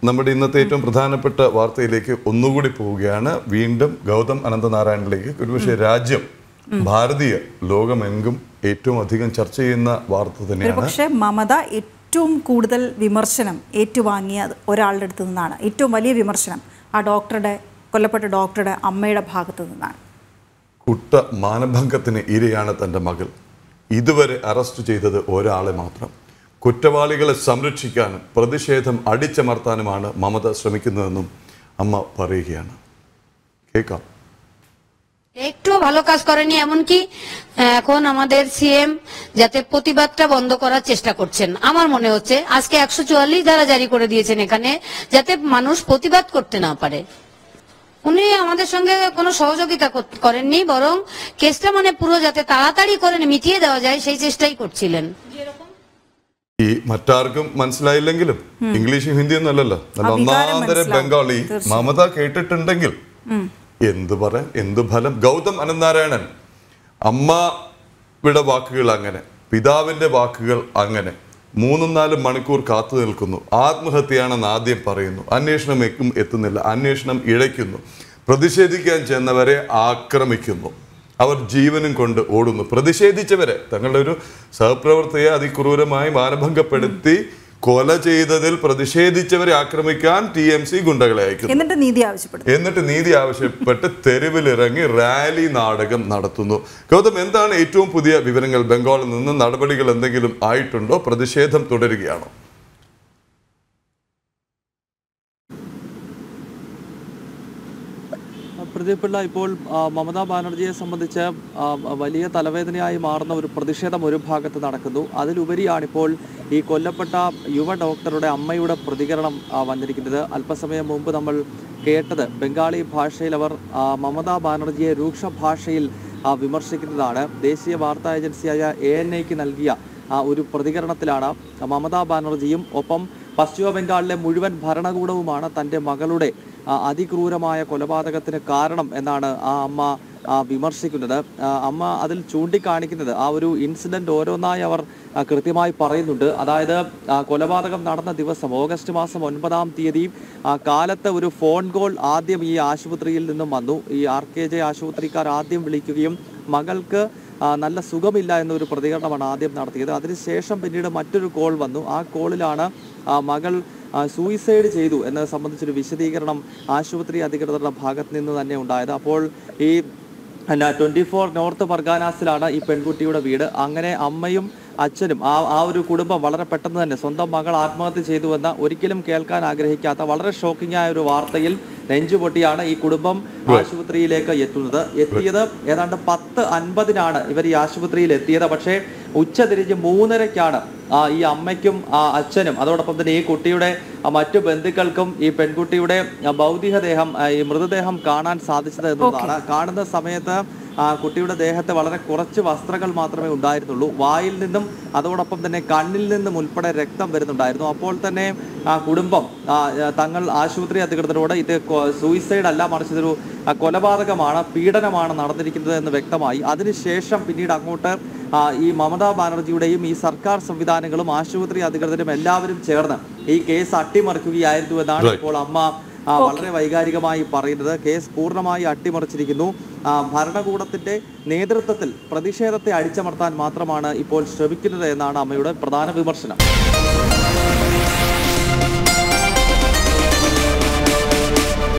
നമ്മുടെ ഇന്നത്തെ ഏറ്റവും പ്രധാനപ്പെട്ട വാർത്തയിലേക്ക് ഒന്നുകൂടി പോവുകയാണ് വീണ്ടും ഗൗതം അനന്തനാരായണനിലേക്ക് ഒരുപക്ഷെ രാജ്യം ഭാരതീയ ലോകമെങ്കും ഏറ്റവും അധികം ചർച്ച ചെയ്യുന്ന വാർത്ത തന്നെയാണ് പക്ഷേ മമത ഏറ്റവും കൂടുതൽ വിമർശനം ഏറ്റുവാങ്ങിയ ഒരാളുടെ അടുത്ത് നിന്നാണ് ഏറ്റവും വലിയ വിമർശനം ആ ഡോക്ടറുടെ കൊല്ലപ്പെട്ട ഡോക്ടറുടെ അമ്മയുടെ ഭാഗത്ത് നിന്നാണ് കുട്ട മാനഭംഗത്തിന് ഇരയാണ് തൻ്റെ മകൾ ഇതുവരെ അറസ്റ്റ് ചെയ്തത് ഒരാളെ മാത്രം കുറ്റവാളികളെ സംരക്ഷിക്കാനും പ്രതിഷേധം അടിച്ചമർത്താനുമാണ് মমতা ശ്രമിക്കുന്നതെന്നും അമ്മ പറയുകയാണ് കേൾക്കാം একটুও ভালো কাজ করেনি এমনকি আহ, এখন আমাদের সিএম যাতে প্রতিবাদটা বন্ধ করার চেষ্টা করছেন আমার মনে হচ্ছে আজকে একশো চুয়াল্লিশ ধারা জারি করে দিয়েছেন এখানে যাতে মানুষ প্রতিবাদ করতে না পারে উনি আমাদের সঙ্গে কোনো সহযোগিতা কর- করেননি বরং কেসটা মানে পুরো যাতে তাড়াতাড়ি করে মিটিয়ে দেওয়া যায় সেই চেষ্টাই করছিলেন ഈ മറ്റാർക്കും മനസ്സിലായില്ലെങ്കിലും ഇംഗ്ലീഷും ഹിന്ദിയൊന്നും അല്ലല്ലോ നല്ല ആ വികാരം ഒന്നാന്തര മനസ്സിലാവും. ബംഗാളി തീർച്ചയായും. മമത കേട്ടിട്ടുണ്ടെങ്കിൽ എന്ത് പറയാൻ എന്ത് ഫലം ഗൗതം അനന്തനാരായണൻ അമ്മയുടെ വാക്കുകൾ അങ്ങനെ പിതാവിന്റെ വാക്കുകൾ അങ്ങനെ മൂന്നും നാലും മണിക്കൂർ കാത്തു നിൽക്കുന്നു ആത്മഹത്യയാണെന്ന് ആദ്യം പറയുന്നു അന്വേഷണം എക്കും എത്തുന്നില്ല അന്വേഷണം ഇഴയ്ക്കുന്നു പ്രതിഷേധിക്കാൻ ചെന്നവരെ ആക്രമിക്കുന്നു അവർ ജീവനും കൊണ്ട് ഓടുന്നു പ്രതിഷേധിച്ചവരെ തങ്ങളുടെ ഒരു സഹപ്രവർത്തകയെ അതിക്രൂരമായി മാനഭംഗപ്പെടുത്തി കൊല ചെയ്തതിൽ പ്രതിഷേധിച്ചവരെ ആക്രമിക്കാൻ ടി എം സി ഗുണ്ടകളെ അയക്കുന്നു എന്നിട്ട് നീതി ആവശ്യപ്പെടുന്നു എന്നിട്ട് നീതി ആവശ്യപ്പെട്ട് തെരുവിലിറങ്ങി റാലി നാടകം നടത്തുന്നു ഗൗതം എന്താണ് ഏറ്റവും പുതിയ വിവരങ്ങൾ ബംഗാളിൽ നിന്ന് നടപടികൾ എന്തെങ്കിലും ആയിട്ടുണ്ടോ പ്രതിഷേധം തുടരുകയാണോ പ്രദീപ് പിള്ള ഇപ്പോൾ ആ, മമതാ ബാനർജിയെ സംബന്ധിച്ച് ആ, വലിയ തലവേദനയായി മാറുന്ന ഒരു പ്രതിഷേധം ഒരു ഭാഗത്ത് നടക്കുന്നു അതിലുപരിയാണിപ്പോൾ ഈ കൊല്ലപ്പെട്ട യുവ ഡോക്ടറുടെ അമ്മയുടെ പ്രതികരണം ആ, വന്നിരിക്കുന്നത് അല്പസമയം മുമ്പ് നമ്മൾ കേട്ടത് ബംഗാളി ഭാഷയിൽ അവർ ആ, മമതാ ബാനർജിയെ രൂക്ഷ ഭാഷയിൽ ആ, വിമർശിക്കുന്നതാണ് ദേശീയ വാർത്താ ഏജൻസിയായ എ എൻ ഐക്ക് നൽകിയ ആ ഒരു പ്രതികരണത്തിലാണ് മമതാ ബാനർജിയും ഒപ്പം പശ്ചിമ ബംഗാളിലെ മുഴുവൻ ഭരണകൂടവുമാണ് തൻ്റെ മകളുടെ ആ, അതിക്രൂരമായ കൊലപാതകത്തിന് കാരണം എന്നാണ് ആ അമ്മ ആ, വിമർശിക്കുന്നത് ആ, അമ്മ അതിൽ ചൂണ്ടിക്കാണിക്കുന്നത് ആ ഒരു ഇൻസിഡന്റ് ഓരോന്നായി അവർ ആ, കൃത്യമായി പറയുന്നുണ്ട് അതായത് ആ, കൊലപാതകം നടന്ന ദിവസം ഓഗസ്റ്റ് മാസം ഒൻപതാം തീയതി ആ, കാലത്ത് ഒരു ഫോൺ കോൾ ആദ്യം ഈ ആശുപത്രിയിൽ നിന്നും വന്നു ഈ ആർ കെ ജെ ആശുപത്രിക്കാർ ആദ്യം വിളിക്കുകയും മകൾക്ക് ആ, നല്ല സുഖമില്ല എന്നൊരു പ്രതികരണമാണ് ആദ്യം നടത്തിയത് അതിനുശേഷം പിന്നീട് മറ്റൊരു കോൾ വന്നു ആ കോളിലാണ് ആ, മകൾ ആ, സൂയിസൈഡ് ചെയ്തു എന്നത് സംബന്ധിച്ചൊരു വിശദീകരണം ആശുപത്രി അധികൃതരുടെ ഭാഗത്ത് നിന്ന് തന്നെ ഉണ്ടായത് അപ്പോൾ ഈ ട്വന്റി ഫോർ നോർത്ത് പർഗാനാസിലാണ് ഈ പെൺകുട്ടിയുടെ വീട് അങ്ങനെ അമ്മയും അച്ഛനും ആ ആ ഒരു കുടുംബം വളരെ പെട്ടെന്ന് തന്നെ സ്വന്തം മകൾ ആത്മഹത്യ ചെയ്തു എന്ന ഒരിക്കലും കേൾക്കാൻ ആഗ്രഹിക്കാത്ത വളരെ ഷോക്കിംഗ് ആയ ഒരു വാർത്തയിൽ നെഞ്ചുപൊട്ടിയാണ് ഈ കുടുംബം ആശുപത്രിയിലേക്ക് എത്തുന്നത് എത്തിയത് ഏതാണ്ട് പത്ത് അൻപതിനാണ് ഇവർ ഈ ആശുപത്രിയിൽ എത്തിയത് പക്ഷേ ഉച്ചതിരിഞ്ഞ് മൂന്നരയ്ക്കാണ് ആ ഈ അമ്മയ്ക്കും ആ അച്ഛനും അതോടൊപ്പം തന്നെ ഈ കുട്ടിയുടെ ആ, മറ്റു ബന്ധുക്കൾക്കും ഈ പെൺകുട്ടിയുടെ ആ, ഭൗതികദേഹം ആ, ഈ മൃതദേഹം കാണാൻ സാധിച്ചത് എന്നതാണ് കാണുന്ന സമയത്ത് ആ കുട്ടിയുടെ ദേഹത്ത് വളരെ കുറച്ച് വസ്ത്രങ്ങൾ മാത്രമേ ഉണ്ടായിരുന്നുള്ളൂ വായിൽ നിന്നും അതോടൊപ്പം തന്നെ കണ്ണിൽ നിന്നും ഉൾപ്പെടെ രക്തം വരുന്നുണ്ടായിരുന്നു അപ്പോൾ തന്നെ ആ കുടുംബം ആ, ആ, തങ്ങൾ ആശുപത്രി അധികൃതരോട് ഇത് സൂയിസൈഡ് അല്ല മറിച്ച് ഇതൊരു ആ, കൊലപാതകമാണ് പീഡനമാണ് നടന്നിരിക്കുന്നത് എന്ന് വ്യക്തമായി അതിനുശേഷം പിന്നീട് അങ്ങോട്ട് ആ, ഈ മമതാ ബാനർജിയുടെയും ഈ സർക്കാർ സംവിധാനങ്ങളും ആശുപത്രി അധികൃതരും എല്ലാവരും ചേർന്ന് ഈ കേസ് അട്ടിമറിക്കുകയായിരുന്നു എന്നാണ് Right. ഇപ്പോൾ അമ്മ ആ, വളരെ വൈകാരികമായി പറയുന്നത് കേസ് പൂർണ്ണമായി അട്ടിമറിച്ചിരിക്കുന്നു ആ, ഭരണകൂടത്തിന്റെ നേതൃത്വത്തിൽ പ്രതിഷേധത്തെ അടിച്ചമർത്താൻ മാത്രമാണ് ഇപ്പോൾ ശ്രമിക്കുന്നത് എന്നാണ് അമ്മയുടെ പ്രധാന വിമർശനം